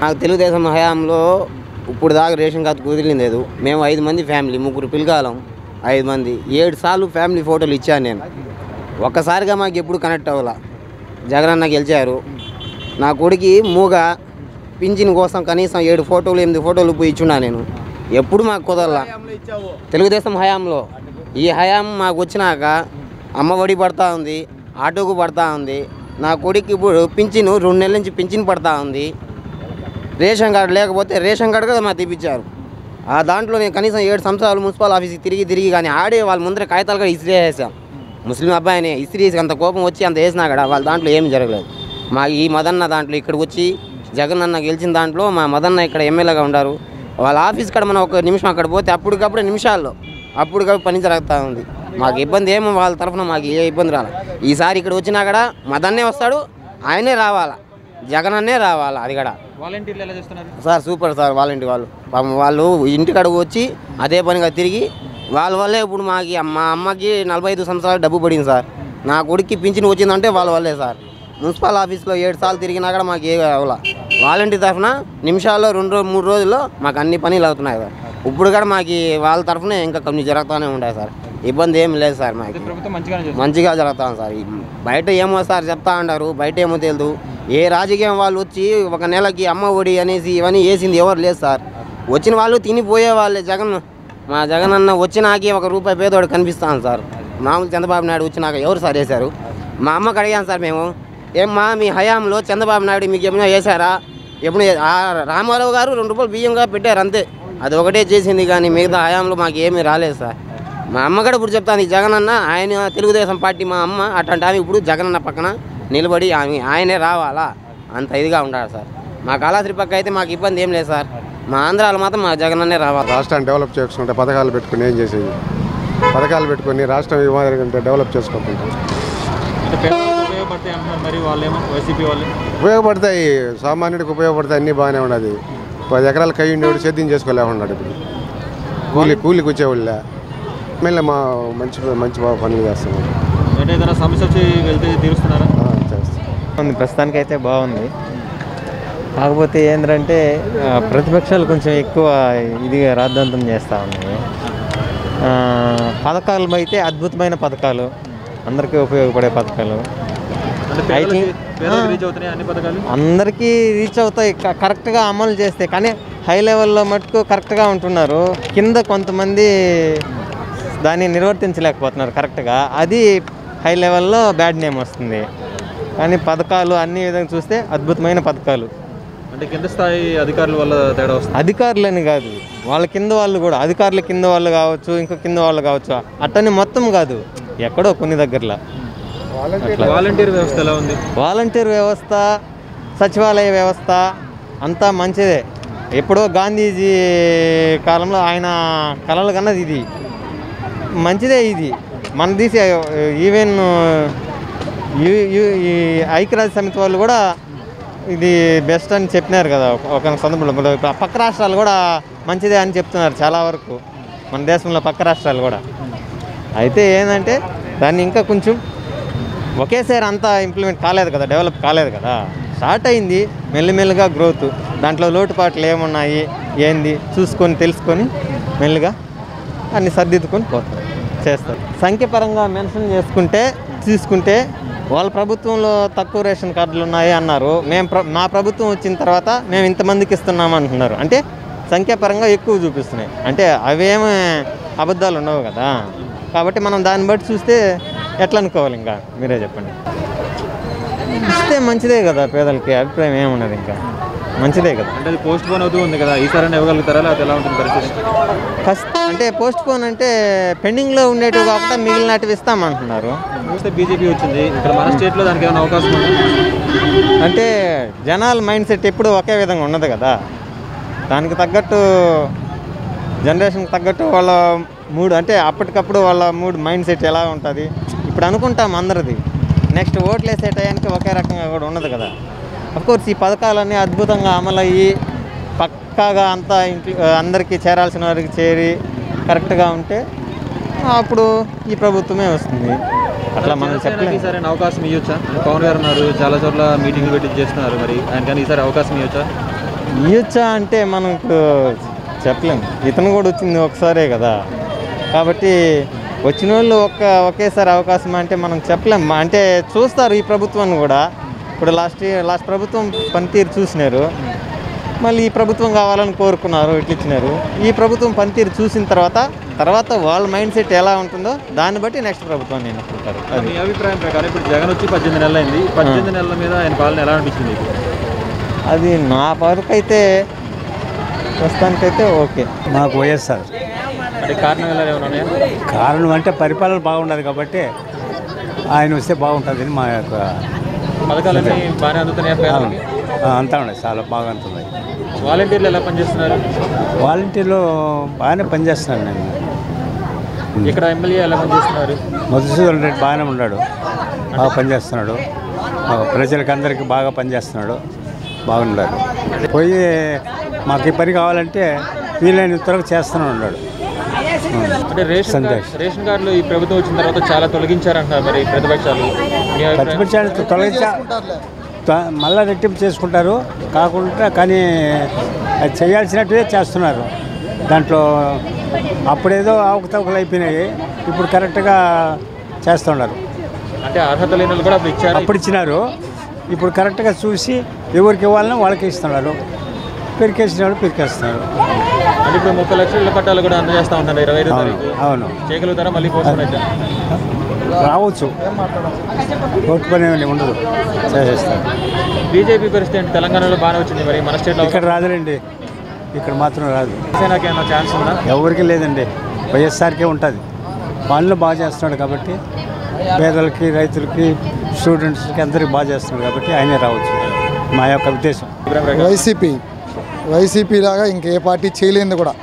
నాకు తెలుగుదేశం హయాంలో ఇప్పుడు దాకా రేషన్ కార్డు కుదిరింది లేదు మేము ఐదు మంది ఫ్యామిలీ ముగ్గురు పిల్లగాలం ఐదు మంది ఏడు సార్లు ఫ్యామిలీ ఫోటోలు ఇచ్చాను నేను ఒక్కసారిగా మాకు ఎప్పుడు కనెక్ట్ అవ్వాల జగనన్న గెలిచారు నా కొడుకు మూగ పింఛన్ కోసం కనీసం ఏడు ఫోటోలు ఎనిమిది ఫోటోలు పోయి ఇచ్చున్నా నేను ఎప్పుడు మాకు కుదరలా తెలుగుదేశం హయాంలో ఈ హయాం మాకు వచ్చినాక అమ్మఒడి పడతా ఉంది ఆటోకు పడతా ఉంది నా కొడుకు ఇప్పుడు పింఛను రెండు నెలల నుంచి పింఛన్ పడతా ఉంది రేషన్ కార్డు లేకపోతే రేషన్ కార్డు కూడా మాకు తెప్పించారు ఆ దాంట్లో నేను కనీసం ఏడు సంవత్సరాలు మున్సిపల్ ఆఫీస్కి తిరిగి తిరిగి కానీ ఆడే వాళ్ళ ముందర కాగితాలు కూడా ఇస్త్రీ వేసాం ముస్లిం అబ్బాయిని ఇస్త్రీ వేసి అంత కోపం వచ్చి అంత వేసినా కూడా వాళ్ళ దాంట్లో ఏం జరగలేదు మా ఈ మదన్న దాంట్లో ఇక్కడికి వచ్చి జగన్ అన్న గెలిచిన దాంట్లో మా మదన్న ఇక్కడ ఎమ్మెల్యేగా ఉన్నారు వాళ్ళ ఆఫీస్ కాడ మనం ఒక నిమిషం అక్కడ పోతే అప్పటికప్పుడే నిమిషాల్లో అప్పటికప్పుడు పని జరుగుతూ ఉంది మాకు ఇబ్బంది ఏమో వాళ్ళ తరఫున మాకు ఏ ఇబ్బంది రాలే ఈసారి ఇక్కడ వచ్చినా కూడా మదన్నే వస్తాడు ఆయనే రావాలా జగన్ అన్నే రావాలా అది కూడా వాలంటీర్లు ఎలా చేస్తున్నారు సార్ సూపర్ సార్ వాళ్ళ ఇంటి వాళ్ళు పాపం వాళ్ళు ఇంటికి అడుగు వచ్చి అదే పనిగా తిరిగి వాళ్ళ వల్లే ఇప్పుడు మాకి మా అమ్మకి నలభై ఐదు సంవత్సరాలు డబ్బు పడింది సార్ నా కొడుక్కి పింఛన్ వచ్చిందంటే వాళ్ళ వల్లే సార్ మున్సిపల్ ఆఫీస్లో ఏడు సార్లు తిరిగినా కూడా మాకు ఏ అవ్వాల వాలంటీర్ తరఫున నిమిషాల్లో రెండు రోజు మూడు రోజుల్లో మాకు అన్ని పనులు అవుతున్నాయి సార్ ఇప్పుడు కూడా మాకు వాళ్ళ తరఫున ఇంకా కొన్ని జరుగుతూనే ఉంటాయి సార్ ఇబ్బంది ఏం లేదు సార్ మాకు ప్రభుత్వం మంచిగానే చేస్తుంది మంచిగా జరుగుతాం సార్ ఈ బయట ఏమో సార్ చెప్తా ఉంటారు బయట ఏమో తెలియదు ఏ రాజకీయం వాళ్ళు వచ్చి ఒక నెలకి అమ్మ ఒడి అనేసి ఇవన్నీ వేసింది ఎవరు లేదు సార్ వచ్చిన వాళ్ళు తినిపోయే వాళ్ళే జగన్ మా జగన్ అన్న వచ్చినాకి ఒక రూపాయి పేదోడు కనిపిస్తాను సార్ మామూలు చంద్రబాబు నాయుడు వచ్చినాక ఎవరు సార్ వేశారు మా అమ్మకి అడిగాను సార్ మేము ఏమ్మా మీ హయాంలో చంద్రబాబు నాయుడు మీకు ఏమైనా వేశారా ఎప్పుడు ఆ రామారావు గారు రెండు రూపాయలు బియ్యంగా పెట్టారు అంతే అది ఒకటే చేసింది కానీ మిగతా హయాంలో మాకు ఏమీ రాలేదు సార్ మా అమ్మ కూడా ఇప్పుడు చెప్తాను ఈ జగన్ అన్న ఆయన తెలుగుదేశం పార్టీ మా అమ్మ అట్లాంటి ఆమె ఇప్పుడు జగన్ అన్న పక్కన నిలబడి ఆమె ఆయనే రావాలా అంత ఇదిగా ఉంటాడు సార్ మా కళాశ్రీ పక్క అయితే మాకు ఇబ్బంది ఏం లేదు సార్ మా ఆంధ్రాలో మాత్రం మా జగన్ అన్నే రావాలి రాష్ట్రాన్ని డెవలప్ చేసుకుంటే పథకాలు పెట్టుకుని ఏం చేసేది పథకాలు పెట్టుకొని రాష్ట్రం ఇవ్వాలంటే డెవలప్ చేసుకోకుండా అంటే పేదలకు ఉపయోగపడతాయి అంటున్నారు మరి వాళ్ళేమో వైసీపీ వాళ్ళు ఉపయోగపడతాయి సామాన్యుడికి ఉపయోగపడతాయి అన్నీ బాగానే ఉన్నది పది ఎకరాలు కై ఉండేవాడు సేద్యం చేసుకోలేకున్నాడు ఇప్పుడు కూలి కూలికి వచ్చేవాళ్ళే మళ్ళీ మా మంచి మంచి బాగా పనులు చేస్తున్నాం అంటే ఏదైనా సమస్య వచ్చి వెళ్తే తీరుస్తున్నారా ఆ, చేస్తాం ఉంది ప్రస్తుతానికైతే బాగుంది కాకపోతే ఏంటంటే ఆ, ప్రతిపక్షాలు కొంచెం ఎక్కువ ఇదిగా రాద్ధాంతం చేస్తూ ఉన్నాయి ఆ, పథకాలు అయితే అద్భుతమైన పథకాలు అందరికీ ఉపయోగపడే పథకాలు అంటే I పేదలకి think- పేదలకు రీచ్ అవుతున్నాయి అన్ని పథకాలు అందరికీ రీచ్ అవుతాయి క- కరెక్ట్గా అమలు చేస్తే కానీ హై లెవెల్లో మటుకు కరెక్ట్గా ఉంటున్నారు కింద కొంతమంది దాన్ని నిర్వర్తించలేకపోతున్నారు కరెక్ట్గా అది హై లెవెల్లో బ్యాడ్ నేమ్ వస్తుంది కానీ పథకాలు అన్ని విధంగా చూస్తే అద్భుతమైన పథకాలు అంటే కింద స్థాయి అధికారుల వల్ల తేడా వస్తుంది అధికారులని కాదు వాళ్ళ కింద వాళ్ళు కూడా అధికారుల కింద వాళ్ళు కావచ్చు ఇంకా కింద వాళ్ళు కావచ్చు అట్టని మొత్తం కాదు ఎక్కడో కొన్ని దగ్గరలో అట్లా వాలంటీర్ వ్యవస్థ ఎలా ఉంది వాలంటీర్ వ్యవస్థ సచివాలయ వ్యవస్థ అంతా మంచిదే ఎప్పుడో గాంధీజీ కాలంలో ఆయన కలలు కన్నది ఇది మంచిదే ఇది మన తీసి ఈవెన్ యు- యు- ఈ ఐక్యరాజ్య సమితి వాళ్ళు కూడా ఇది బెస్ట్ అని చెప్పినారు కదా ఒక- ఒక సందర్భంలో ఇప్పుడు పక్క రాష్ట్రాలు కూడా మంచిదే అని చెప్తున్నారు చాలా వరకు మన దేశంలో పక్క రాష్ట్రాలు కూడా అయితే ఏంటంటే దాన్ని ఇంకా కొంచెం ఒకేసారి అంతా ఇంప్లిమెంట్ కాలేదు కదా డెవలప్ కాలేదు కదా స్టార్ట్ అయింది మెల్లిమెల్లిగా గ్రోత్ దాంట్లో లోటుపాట్లు ఏమున్నాయి ఏంది చూసుకొని తెలుసుకొని మెల్లిగా అన్ని సర్దిద్దుకొని పోతారు చేస్తారు సంఖ్యపరంగా మెన్షన్ చేసుకుంటే తీసుకుంటే వాళ్ళ ప్రభుత్వంలో తక్కువ రేషన్ కార్డులు ఉన్నాయి అన్నారు మేము ప్ర మా ప్రభుత్వం వచ్చిన తర్వాత మేము ఇంతమందికి ఇస్తున్నాం అంటున్నారు అంటే సంఖ్యాపరంగా ఎక్కువ చూపిస్తున్నాయి అంటే అవేమి అబద్ధాలు ఉండవు కదా కాబట్టి మనం దాన్ని బట్టి చూస్తే ఎట్లా అనుకోవాలి ఇంకా మీరే చెప్పండి ఇస్తే మంచిదే కదా పేదలకి అభిప్రాయం ఏమున్నది ఇంకా మంచిదే కదా అంటే అది పోస్ట్ పోన్ అవుతూ ఉంది కదా ఈసారి ఇవ్వగలుగుతారా లేకపోతే ఎలా ఉంటుంది పరిస్థితి ఫస్ట్ అంటే పోస్ట్ పోన్ అంటే పెండింగ్లో ఉండేటివి కాకుండా మిగిలినటివి ఇస్తామంటున్నారు చూస్తే బీజేపీ వచ్చింది ఇక్కడ మన స్టేట్లో దానికి ఏమైనా అవకాశం ఉందా అంటే జనాల మైండ్ సెట్ ఎప్పుడు ఒకే విధంగా ఉండదు కదా దానికి తగ్గట్టు జనరేషన్కి తగ్గట్టు వాళ్ళ మూడు అంటే అప్పటికప్పుడు వాళ్ళ మూడు మైండ్ సెట్ ఎలా ఉంటుంది ఇప్పుడు అనుకుంటాం అందరిది నెక్స్ట్ ఓట్లు వేసే టయానికి ఒకే రకంగా కూడా ఉండదు కదా కోర్స్ ఈ పథకాలన్నీ అద్భుతంగా అమలయ్యి పక్కాగా అంతా ఇంటి అందరికీ చేరాల్సిన వారికి చేరి కరెక్ట్గా ఉంటే అప్పుడు ఈ ప్రభుత్వమే వస్తుంది అట్లా మనం జనసేనకి చెప్పలేము ఈసారి అయినా అవకాశం ఇవ్వచ్చా పవన్ గారు ఉన్నారు చాలా చోట్ల మీటింగ్లు పెట్టి చేస్తున్నారు మరి ఆయన కానీ ఈసారి అవకాశం ఇవ్వచ్చా ఇయ్యొచ్చా అంటే మనకు చెప్పలేం ఇతను కూడా వచ్చింది ఒకసారే కదా కాబట్టి వచ్చిన వాళ్ళు ఒక్క ఒకేసారి అవకాశం అంటే మనం చెప్పలేం అంటే చూస్తారు ఈ ప్రభుత్వాన్ని కూడా ఇప్పుడు లాస్ట్ లాస్ట్ ప్రభుత్వం పనితీరు చూసినారు మళ్ళీ ఈ ప్రభుత్వం కావాలని కోరుకున్నారు ఇట్లా ఇచ్చినారు ఈ ప్రభుత్వం పనితీరు చూసిన తర్వాత తర్వాత వాళ్ళ మైండ్ సెట్ ఎలా ఉంటుందో దాన్ని బట్టి నెక్స్ట్ ప్రభుత్వాన్ని ఎన్నుకుంటారు అది మీ అభిప్రాయం ప్రకారం ఇప్పుడు జగన్ వచ్చి పద్దెనిమిది నెలలు అయింది పద్దెనిమిది నెలల మీద ఆయన పాలన ఎలా అనిపించింది మీకు? అది నా వరకు అయితే ప్రస్తుతానికైతే ఓకే మాకు వైఎస్ఆర్ అంటే కారణం ఎలా ఏమైనా ఉన్నాయా కారణం అంటే పరిపాలన బాగుండదు కాబట్టి ఆయన వస్తే బాగుంటుందని మా యొక్క పథకాలన్నీ బాగానే అందుతున్నాయా పేదలకి ఆ, అంతా ఉన్నాయి చాలా బాగా అందుతున్నాయి వాలంటీర్లు ఎలా పనిచేస్తున్నారు వాలంటీర్లో బాగానే పనిచేస్తున్నాను నేను ఇక్కడ ఎమ్మెల్యే ఎలా పనిచేస్తున్నారు మధుసూదన్ రెడ్డి బాగానే ఉన్నాడు బాగా పనిచేస్తున్నాడు ఆ, ప్రజలకు అందరికీ బాగా పనిచేస్తున్నాడు బాగున్నాడు పోయి మాకు ఈ పని కావాలంటే వీలైనంత వరకు చేస్తూనే ఉన్నాడు అంటే రేషన్ సంతోష్. కార్డు రేషన్ కార్డులు ఈ ప్రభుత్వం వచ్చిన తర్వాత చాలా తొలగించారంటున్నారు మరి ప్రతిపక్షాలు మీ అభిప్రాయం ప్రతిపక్షాలు తొలగించా త- మళ్ళా రెట్టింపు చేసుకుంటారు కాకుండా కానీ అది చేయాల్సినట్టుగా చేస్తున్నారు దాంట్లో అప్పుడేదో అవకతవకలు అయిపోయినాయి ఇప్పుడు కరెక్ట్గా చేస్తున్నారు అంటే అర్హత లేని వాళ్ళు కూడా అప్పుడు ఇచ్చారు అప్పుడు ఇచ్చినారు ఇప్పుడు కరెక్ట్గా చూసి ఎవరికి ఇవ్వాలనో వాళ్ళకి ఇస్తున్నారు పెరికేసిన వాళ్ళు పెరికేస్తున్నారు అంటే ఇప్పుడు ముప్పై లక్షల ఇళ్ల పట్టాలు కూడా అందజేస్తా ఉన్నారు ఇరవై ఐదు అవును తారీఖు అవును చేయగలుగుతారా మళ్ళీ పోస్ట్ అయితే రావచ్చు కోర్టు పని ఏమీ ఉండదు చేసేస్తారు బీజేపీ పరిస్థితి ఏంటి తెలంగాణలో బాగానే వచ్చింది మరి మన స్టేట్లో ఇక్కడ రాదులేండి ఇక్కడ మాత్రం రాదు జనసేనకి ఏమైనా ఛాన్స్ ఉందా ఎవరికి లేదండి వైఎస్ఆర్కే ఉంటుంది పనులు బాగా చేస్తున్నాడు కాబట్టి పేదలకి రైతులకి స్టూడెంట్స్కి అందరికి బాగా చేస్తున్నాడు కాబట్టి ఆయనే రావచ్చు మా యొక్క ఉద్దేశం ఇబ్రాహిం రెడ్డి వైసీపీ వైసీపీ లాగా ఇంకే పార్టీ చేయలేంది కూడా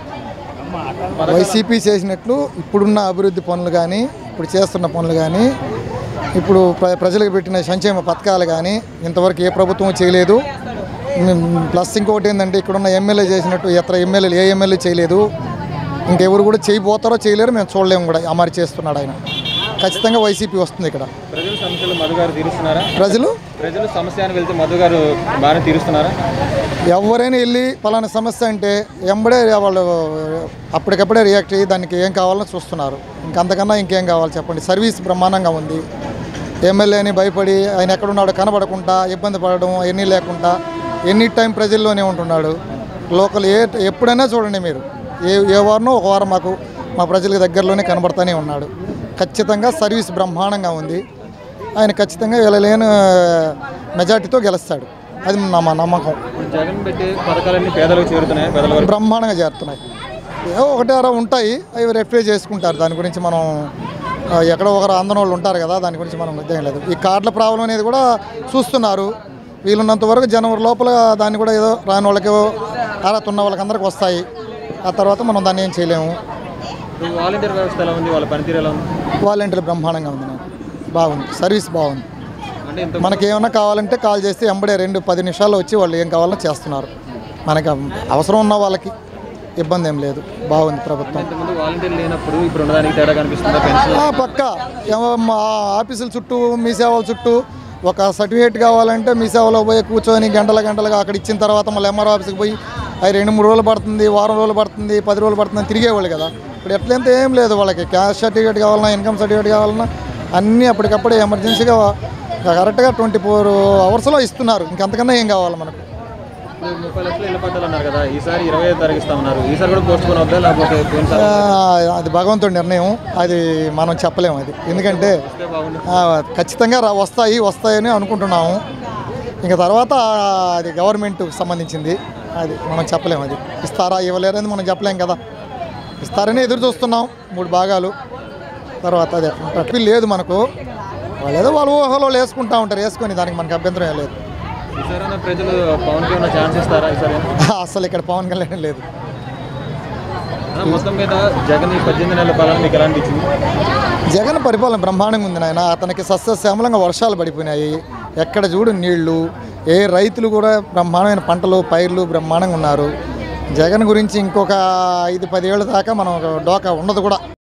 వైసీపీ చేసినట్లు ఇప్పుడున్న అభివృద్ధి పనులు కానీ ఇప్పుడు చేస్తున్న పనులు కానీ ఇప్పుడు ప్ర- ప్రజలకు పెట్టిన సంక్షేమ పథకాలు కానీ ఇంతవరకు ఏ ప్రభుత్వం చేయలేదు ఉమ్, ప్లస్ ఇంకొకటి ఏంటంటే ఇక్కడున్న ఎమ్మెల్యే చేసినట్టు ఇతర ఎమ్మెల్యేలు ఏ ఎమ్మెల్యే చేయలేదు ఇంకెవరు కూడా చేయబోతారో చేయలేరు మేము చూడలేము కూడా అమరు చేస్తున్నాడు ఆయన ఖచ్చితంగా వైసీపీ వస్తుంది ఇక్కడ ప్రజల సమస్యలు మధు గారు తీరుస్తున్నారా ప్రజలు ప్రజలు సమస్య అని వెళ్తే మధు గారు బాగానే తీరుస్తున్నారా ఎవరైనా వెళ్ళి పలానా సమస్య అంటే ఎంబడే వాళ్ళు అప్పటికప్పుడే రియాక్ట్ అయ్యి దానికి ఏం కావాలో చూస్తున్నారు ఇంకంతకన్నా ఇంకేం కావాలి చెప్పండి సర్వీస్ బ్రహ్మాండంగా ఉంది ఎమ్మెల్యేని భయపడి ఆయన ఎక్కడున్నాడో కనబడకుండా ఇబ్బంది పడడం ఎన్ని లేకుండా ఎనీ టైం ప్రజల్లోనే ఉంటున్నాడు లోకల్ ఏ ఎప్పుడైనా చూడండి మీరు ఏ ఏ వారనో ఒక వారం మాకు మా ప్రజలకు దగ్గరలోనే కనబడతానే ఉన్నాడు ఖచ్చితంగా సర్వీస్ బ్రహ్మాండంగా ఉంది ఆయన ఖచ్చితంగా వెళ్ళలేని మెజార్టీతో గెలుస్తాడు అది నా మా నమ్మకం ఇప్పుడు జగన్ పెట్టే పథకాలన్నీ పేదలకు చేరుతున్నాయి పేదల వరకు బ్రహ్మాండంగా చేరుతున్నాయి ఏవో ఒకటి అరా ఉంటాయి అవి రెక్టిఫై చేసుకుంటారు దాని గురించి మనం ఆ, ఎక్కడో ఒకరు అందన వాళ్ళు ఉంటారు కదా దాని గురించి మనం ఇదేం లేదు ఈ కార్డుల ప్రాబ్లం అనేది కూడా చూస్తున్నారు వీలున్నంత వరకు జనవరి లోపల దాన్ని కూడా ఏదో రాని వాళ్ళకి అర్హత ఉన్న వాళ్ళకి అందరికి వస్తాయి ఆ తర్వాత మనం దాన్ని ఏం చేయలేము ఇప్పుడు వాలంటీర్ వ్యవస్థ ఎలా ఉంది వాళ్ళ పనితీరు ఎలా ఉంది వాలంటీర్ బ్రహ్మాండంగా ఉంది నాకు బాగుంది సర్వీస్ బాగుంది అంటే ఇంత మనకి ఏమైనా కావాలంటే కాల్ చేస్తే ఎంబడే రెండు పది నిమిషాల్లో వచ్చి వాళ్ళు ఏం కావాలో చేస్తున్నారు మనకి అవసరం ఉన్న వాళ్ళకి ఇబ్బంది ఏం లేదు బాగుంది ప్రభుత్వం ఇంతకుముందు వాలంటీర్ లేనప్పుడు ఇప్పుడు ఉన్నదానికి తేడా కనిపిస్తుందా పెన్షన్ ఆ, పక్క ఏమో మా ఆఫీసుల చుట్టూ మీ సేవల చుట్టూ ఒక సర్టిఫికేట్ కావాలంటే మీ సేవలో పోయి కూర్చొని గంటల గంటలుగా అక్కడ ఇచ్చిన తర్వాత మళ్ళీ ఎంఆర్ఓ ఆఫీస్కి పోయి అది రెండు మూడు రోజులు పడుతుంది వారం రోజులు పడుతుంది పది రోజులు పడుతుంది అని తిరిగేవాళ్ళు కదా ఇప్పుడు ఎట్లయితే ఏం లేదు వాళ్ళకి క్యాష్ సర్టిఫికేట్ కావాలన్నా ఇన్కమ్ సర్టిఫికేట్ కావాలన్నా అన్నీ అప్పటికప్పుడే ఎమర్జెన్సీగా కరెక్ట్గా ట్వంటీ ఫోర్ అవర్స్లో ఇస్తున్నారు ఇంకంతకన్నా ఏం కావాలి మనకు ఇప్పుడు ముప్పై లక్షలు ఇళ్ళ పట్టాలు అన్నారు కదా ఈసారి ఇరవై ఐదు తారీఖు ఇస్తామన్నారు ఈసారి కూడా పోస్ట్ పోన్ అవుద్దా లేకపోతే పోయినసారి ఆ, అది భగవంతుడి నిర్ణయం అది మనం చెప్పలేము అది ఎందుకంటే వస్తే బాగుండు ఆ, ఖచ్చితంగా రా వస్తాయి వస్తాయని అనుకుంటున్నాము ఇంకా తర్వాత అది గవర్నమెంట్ సంబంధించింది అది మనం చెప్పలేము అది ఇస్తారా ఇవ్వలేరని మనం చెప్పలేం కదా ఇస్తారని ఎదురు చూస్తున్నాం మూడు భాగాలు తర్వాత అది అట్లా లేదు మనకు వాళ్ళు ఏదో వాళ్ళ ఊహలో వేసుకుంటా ఉంటారు వేసుకొని దానికి మనకు అభ్యంతరం ఏం లేదు ఈసారి ప్రజలు పవన్కి ఏమైనా ఛాన్స్ ఇస్తారా ఈసారి అసలు ఇక్కడ పవన్ కళ్యాణ్ లేదు ఆ, మొత్తం మీద జగన్ ఈ పద్దెనిమిది నెలల పాలన మీకు ఎలా అనిపించింది జగన్ పరిపాలన బ్రహ్మాండంగా ఉంది నాయన అతనికి సస్యశ్యామలంగా వర్షాలు పడిపోయినాయి ఎక్కడ చూడు నీళ్లు ఏ రైతులు కూడా బ్రహ్మాండమైన పంటలు పైర్లు బ్రహ్మాండంగా ఉన్నారు జగన్ గురించి ఇంకొక ఐదు పదేళ్ళ దాకా మనం ఒక డోకా ఉండదు కూడా